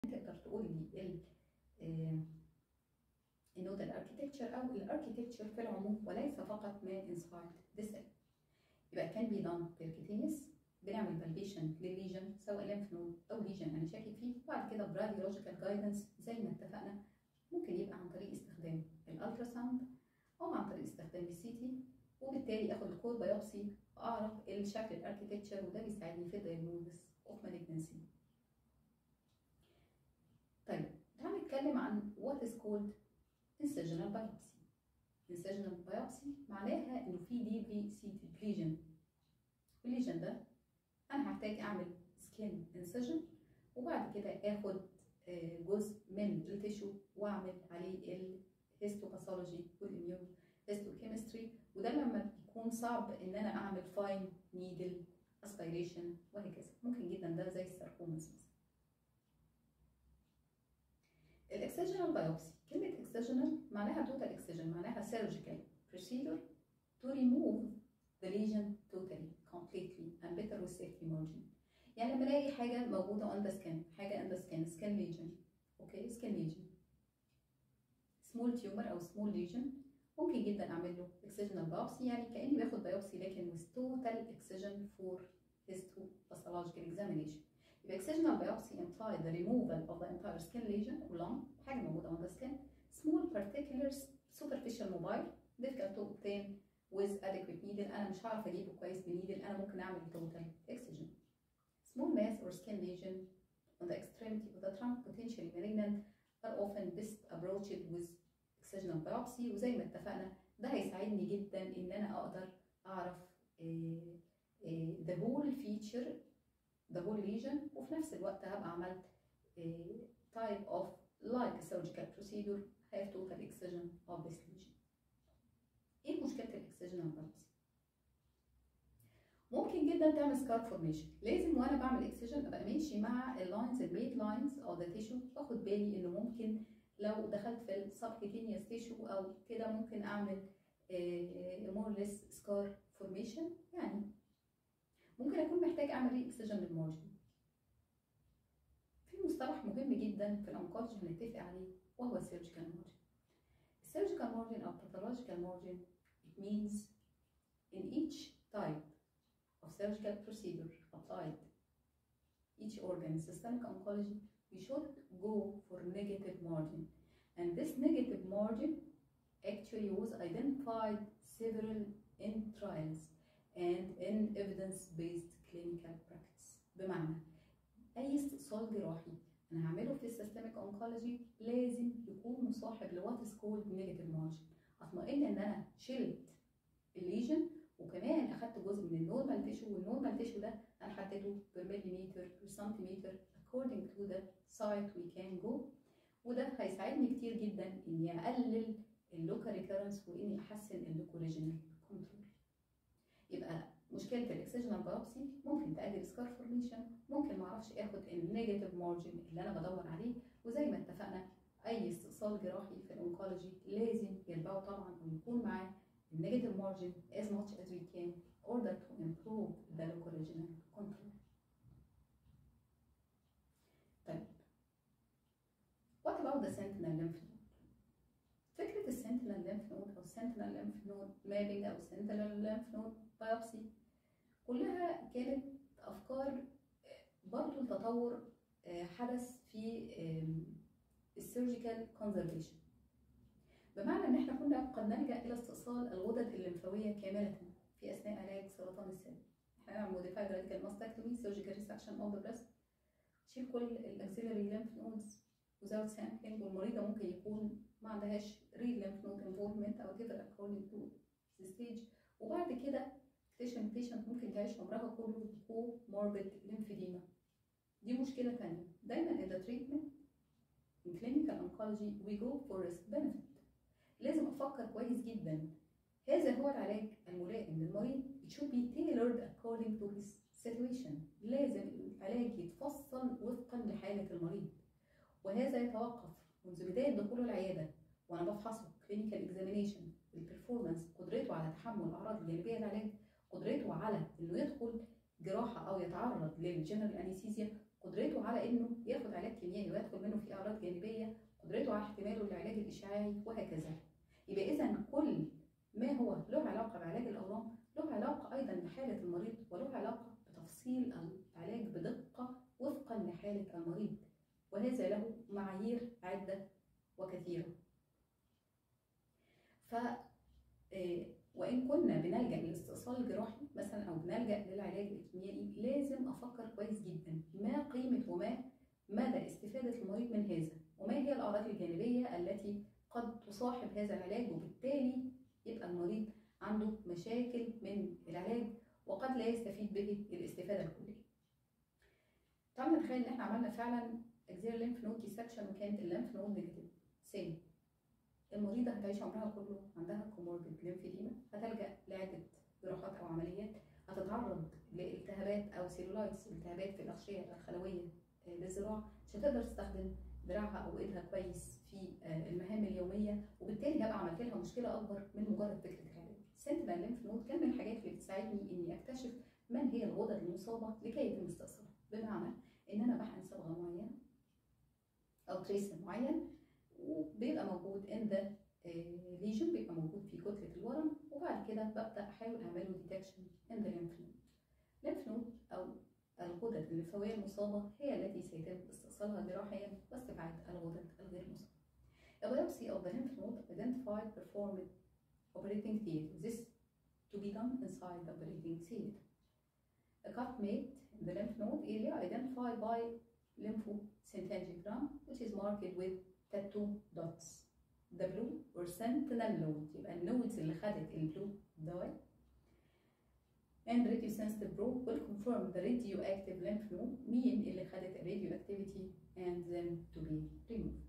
تقدر تقول لي ال النودال اركيتكتشر او الاركيتكتشر في العموم وليس فقط ما انسايد ذا سيل يبقى كان بي دان بيركيتينيس بنعمل بالبيشن للليجن سواء ليمف نود او ليجن انا شاكك فيه وبعد كده براديولوجيكال جايدنس زي ما اتفقنا ممكن يبقى عن طريق استخدام الالترا ساوند او عن طريق استخدام السي تي وبالتالي اخد الكور بايوبسي واعرف الشكل الاركيتكتشر وده بيساعدني في الدايجنوزس اوف مالجنسي طيب تعالى نتكلم عن what is called incisional biopsy incisional biopsy معناها انه في deeply seated lesion والليجن ده انا هحتاج اعمل skin incision وبعد كده اخد جزء من التيشو واعمل عليه الهيستوباثولوجي والاميون هيستوكيمستري وده لما بيكون صعب ان انا اعمل فاين نيدل اسبيريشن وهكذا ممكن جدا ده زي الساركوماس مثلا الاكسجنال بايوبسي كلمة اكسجنال معناها توتال اكسجن معناها surgical procedure to remove the lesion totally completely and better with safety margin يعني لما الاقي حاجة موجودة on the skin حاجة on the skin skin lesion اوكي okay. skin lesion small tumor او small lesion ممكن جدا اعمل له excisional biopsy يعني كاني باخد biopsy لكن with total excision for histopathological examination يبقى excisional biopsy imply the removal of the entire skin lesion or lump حاجه موجوده on the skin small particulars superficial mobile difficult to obtain with adequate needle انا مش هعرف اجيبه كويس بنيدل انا ممكن اعمل total excision small mass or skin lesion on the extremity of the trunk potentially malignant are often best approached with excisional biopsy وزي ما اتفقنا ده هيساعدني جدا ان انا اقدر اعرف إيه إيه the whole feature the whole lesion وفي نفس الوقت هبقى عملت إيه type of like surgical procedure have total excision of this lesion ايه مشكلة الاكسجنال biopsy؟ ممكن جدا تعمل سكار فورميشن لازم وانا بعمل اكسجن ابقى ماشي مع اللاينز الميد لاينز او ذا تيشو واخد بالي انه ممكن لو دخلت في السبكتينيوس تيشو او كده ممكن اعمل مور ليس سكار فورميشن يعني ممكن اكون محتاج اعمل ري اكسجن للمارجن في مصطلح مهم جدا في الانكولوجي هنتفق عليه وهو السيرجيكال مارجن السيرجيكال مارجن او pathological margin it means in each type of surgical procedure applied each organ systemic oncology we should go for negative margin and this negative margin actually was identified several in trials and in evidence-based clinical practice بمعنى أي استئصال جراحي أنا هعمله في السيستميك أونكولوجي لازم يكون مصاحب لوات is called negative margin أطمئن إن أنا شلت الليجن وكمان أخدت جزء من النورمال تيشو والنورمال تيشو ده أنا حددته بالمليمتر بالسنتيمتر according to the site we can go وده هيساعدني كتير جدا إني أقلل اللوكال ريكرنس وإني أحسن اللوكوليجينال كنترول يبقى مشكله الاكسجنال بايوبسي ممكن تؤدي لسكار فورميشن ممكن ما اعرفش اخد النيجاتيف مارجن اللي انا بدور عليه وزي ما اتفقنا اي استئصال جراحي في الانكولوجي لازم يتبعه طبعا ويكون معاه النيجاتيف مارجن as much as we can in order to improve the locoregional control. طيب what about the sentinel lymph node؟ فكرة السنتينل lymph node أو sentinel lymph node mapping أو sentinel lymph node biopsy كلها كانت افكار برضو التطور حدث في السيرجيكال كونزرفيشن بمعنى ان احنا كنا قد نلجا الى استئصال الغدد الليمفاويه كامله في اثناء علاج سرطان الثدي احنا نعمل موديفايد راديكال ماستكتومي سيرجيكال ريسكشن اوف ذا بريست تشيل كل الاكسيلري ليمف نودز وزاوت سامبلينج والمريضه ممكن يكون ما عندهاش ريل ليمف نود انفولفمنت او كده according to the stage وبعد كده اكتشف بيشنت ممكن تعيش عمرها كله بكو موربيد ليمفيديما دي مشكلة تانية دايما in the treatment in clinical oncology we go for risk benefit لازم افكر كويس جدا هذا هو العلاج الملائم للمريض it should be tailored according to his situation لازم العلاج يتفصل وفقا لحالة المريض وهذا يتوقف منذ بداية دخوله العيادة وانا بفحصه clinical examination البرفورمانس قدرته على تحمل الاعراض الجانبية للعلاج قدرته على انه يدخل جراحه او يتعرض للجنرال انستيزيا قدرته على انه ياخد علاج كيميائي ويدخل منه في اعراض جانبيه قدرته على احتماله للعلاج الاشعاعي وهكذا يبقى اذا كل ما هو له علاقه بعلاج الاورام له علاقه ايضا بحاله المريض وله علاقه بتفصيل العلاج بدقه وفقا لحاله المريض وهذا له معايير عده وكثيره ف وان كنا بنلجا للاستئصال الجراحي مثلا او بنلجا للعلاج الكيميائي لازم افكر كويس جدا ما قيمه وما مدى استفاده المريض من هذا وما هي الاعراض الجانبيه التي قد تصاحب هذا العلاج وبالتالي يبقى المريض عنده مشاكل من العلاج وقد لا يستفيد به الاستفاده الكليه. تعالوا نتخيل ان احنا عملنا فعلا اكزير ليمف نود ديسكشن وكانت الليمف نود نيجاتيف سيم المريضة هتعيش عمرها كله عندها كوموربيد ليمفيديما هتلجأ لعدة جراحات أو عمليات هتتعرض لالتهابات أو سيلولايتس التهابات في الأغشية الخلوية للزراعة مش هتقدر تستخدم دراعها أو إيدها كويس في المهام اليومية وبالتالي هبقى عملت لها مشكلة أكبر من مجرد فكرة العلاج. سنترال ليمف نود كان من الحاجات اللي بتساعدني إني أكتشف من هي الغدد المصابة لكي يتم استئصالها بمعنى إن أنا بحقن صبغة معينة أو تريس معين وبيبقى موجود ان ذا ليجن بيبقى موجود في كتله الورم وبعد كده ببدا احاول اعمله ديتكشن ان ذا ليمف نود ليمف نود او الغدد الليمفاويه المصابه هي التي سيتم استئصالها جراحيا واستبعاد الغدد الغير مصابه. A biopsy of the lymph node identified performed operating theater. This to be done inside the operating theater. A cut made in the lymph node area identified by lymphocytangiogram which is marked with tattoo dots. The blue or sentinel node يبقى النودز اللي خدت البلو دواء and radiosensitive probe will confirm the radioactive lymph node مين اللي خدت radioactivity and then to be removed.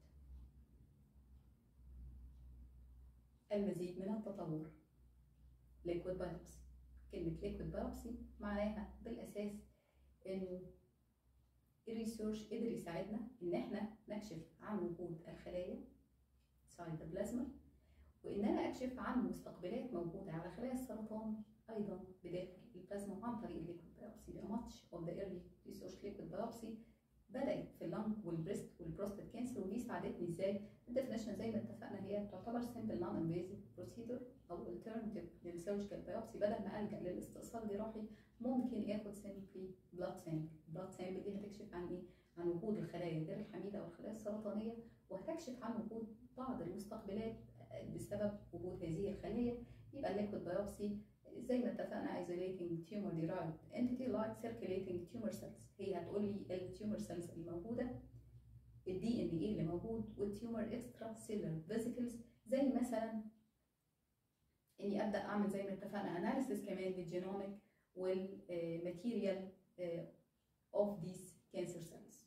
المزيد من التطور liquid biopsy كلمة liquid biopsy معناها بالأساس إنه الريسيرش قدر يساعدنا ان احنا نكشف عن وجود الخلايا سايتوبلازما وان انا اكشف عن مستقبلات موجوده على خلايا السرطان ايضا بداخل البلازما عن طريق الليكويد بايوبسي ده ماتش اوف ذا ايرلي ريسيرش ليكويد بايوبسي بدات في اللنج والبريست والبروستات كانسر ودي ساعدتني ازاي الديفينيشن زي ما اتفقنا هي تعتبر سمبل نون انفيزيف بروسيدور او الترنتيف للسيرجيكال بايوبسي بدل ما الجا للاستئصال الجراحي ممكن اخد سيمبلي بلاد سامبل بلاد سامبل دي هتكشف عن ايه عن وجود الخلايا غير الحميده او الخلايا السرطانيه وهتكشف عن وجود بعض المستقبلات بسبب وجود هذه الخلايا يبقى الليكويد بايوبسي زي ما اتفقنا isolating tumor derived entity like circulating tumor cells هي هتقول لي التيومر سيلز الموجوده الدي ان ايه اللي موجود والتيومر اكسترا سيلر فيزيكلز زي مثلا اني ابدا اعمل زي ما اتفقنا اناليسيس كمان للجينوميك والماتيريال اوف ذيس كانسر سيلز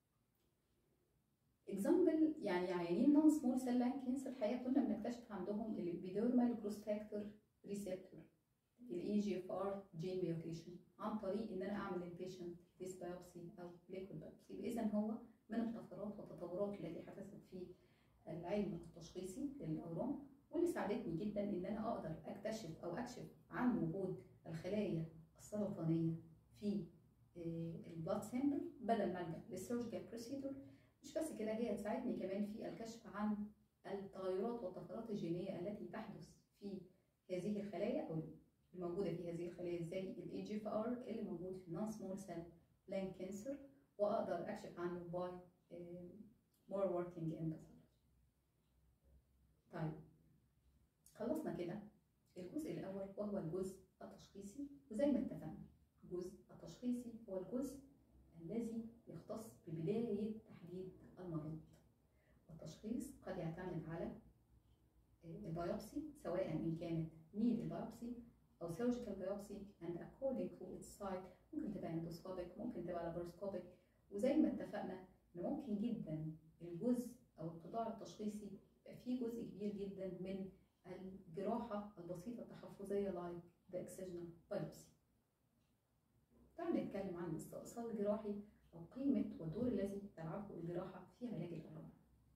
اكزامبل يعني عيانين نون سمول سيل لان كانسر الحقيقه كنا بنكتشف عندهم الابيديرمال جروس فاكتور ريسبتور الاي جي اف ار جين ميوتيشن عن طريق ان انا اعمل البيشنت ديس بايوبسي او ليكويد بايوبسي اذا هو من الطفرات والتطورات التي حدثت في العلم التشخيصي للاورام واللي ساعدتني جدا ان انا اقدر اكتشف او اكشف عن وجود الخلايا السرطانيه في البلاد سامبل بدل ما الجا للسيرجيكال بروسيدور مش بس كده هي تساعدني كمان في الكشف عن التغيرات والطفرات الجينيه التي تحدث في هذه الخلايا او الموجوده في هذه الخلايا زي الاي جي اف ار اللي موجود في النون سمول سيل لان كانسر واقدر اكشف عنه باي مور وركينج ان باثولوجي. طيب خلصنا كده الجزء الاول وهو الجزء التشخيصي وزي ما اتفقنا الجزء التشخيصي هو الجزء الذي يختص ببدايه تحديد المرض والتشخيص قد يعتمد على البيوبسي سواء ان كانت نيد بايوبسي او سيرجيكال بايوبسي and according to its site ممكن تبقى اندوسكوبيك ممكن تبقى لابروسكوبيك وزي ما اتفقنا ان ممكن جدا الجزء او القطاع التشخيصي يبقى فيه جزء كبير جدا من الجراحه البسيطه التحفظيه لايك ذا اكسجنال بايوبسي. تعال نتكلم عن الاستئصال الجراحي او قيمه والدور الذي تلعبه الجراحه في علاج الاورام.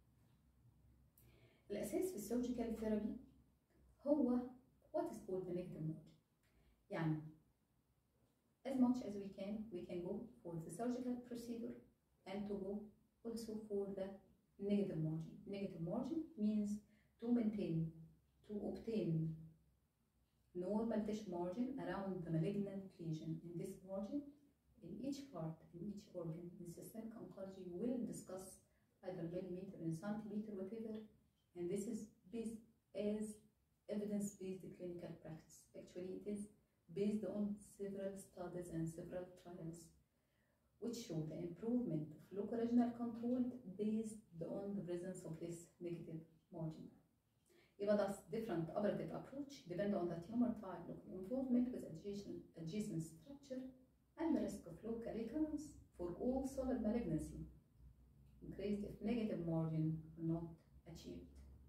الاساس في السيرجيكال ثيرابي هو what is called the negative mode يعني as much as we can we can go for the surgical procedure and to go also for the negative margin. Negative margin means to maintain, to obtain normal tissue margin around the malignant lesion. In this margin, in each part, in each organ, in systemic oncology, we will discuss either millimeter and centimeter, whatever, and this is based as evidence-based clinical practice. Actually, it is based on several studies and several trials which show the improvement of local regional control based on the presence of this negative margin. يبقى thus different operative approach depend on the tumor type, local involvement with adjacent, adjacent structure, and the risk of local recurrence for all solid malignancy, increased if negative margin are not achieved.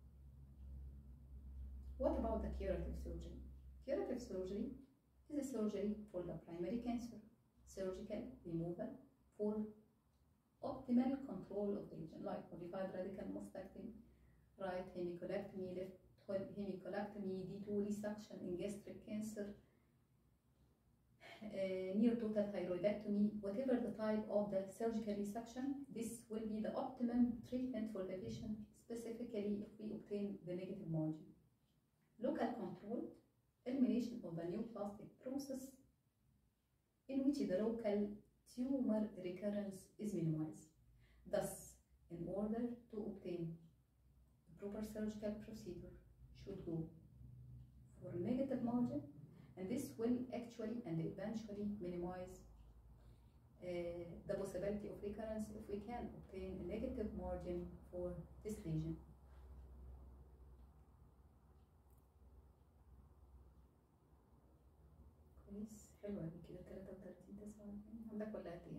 What about the curative surgery? Curative surgery is a surgery for the primary cancer, surgical removal for optimal control of the lesion, like modified radical mastectomy, right hemicolectomy, left hemicolectomy, D2 resection in gastric cancer, uh, near total thyroidectomy, whatever the type of the surgical resection, this will be the optimum treatment for the patient, specifically if we obtain the negative margin. Local control, elimination of the neoplastic process, in which the local tumor recurrence is minimized. Thus, in order to obtain proper surgical procedure should go for negative margin and this will actually and eventually minimize uh, the possibility of recurrence if we can obtain a negative margin for this lesion. كويس حلوة دي كده 33 49 عندك ولا قد ايه؟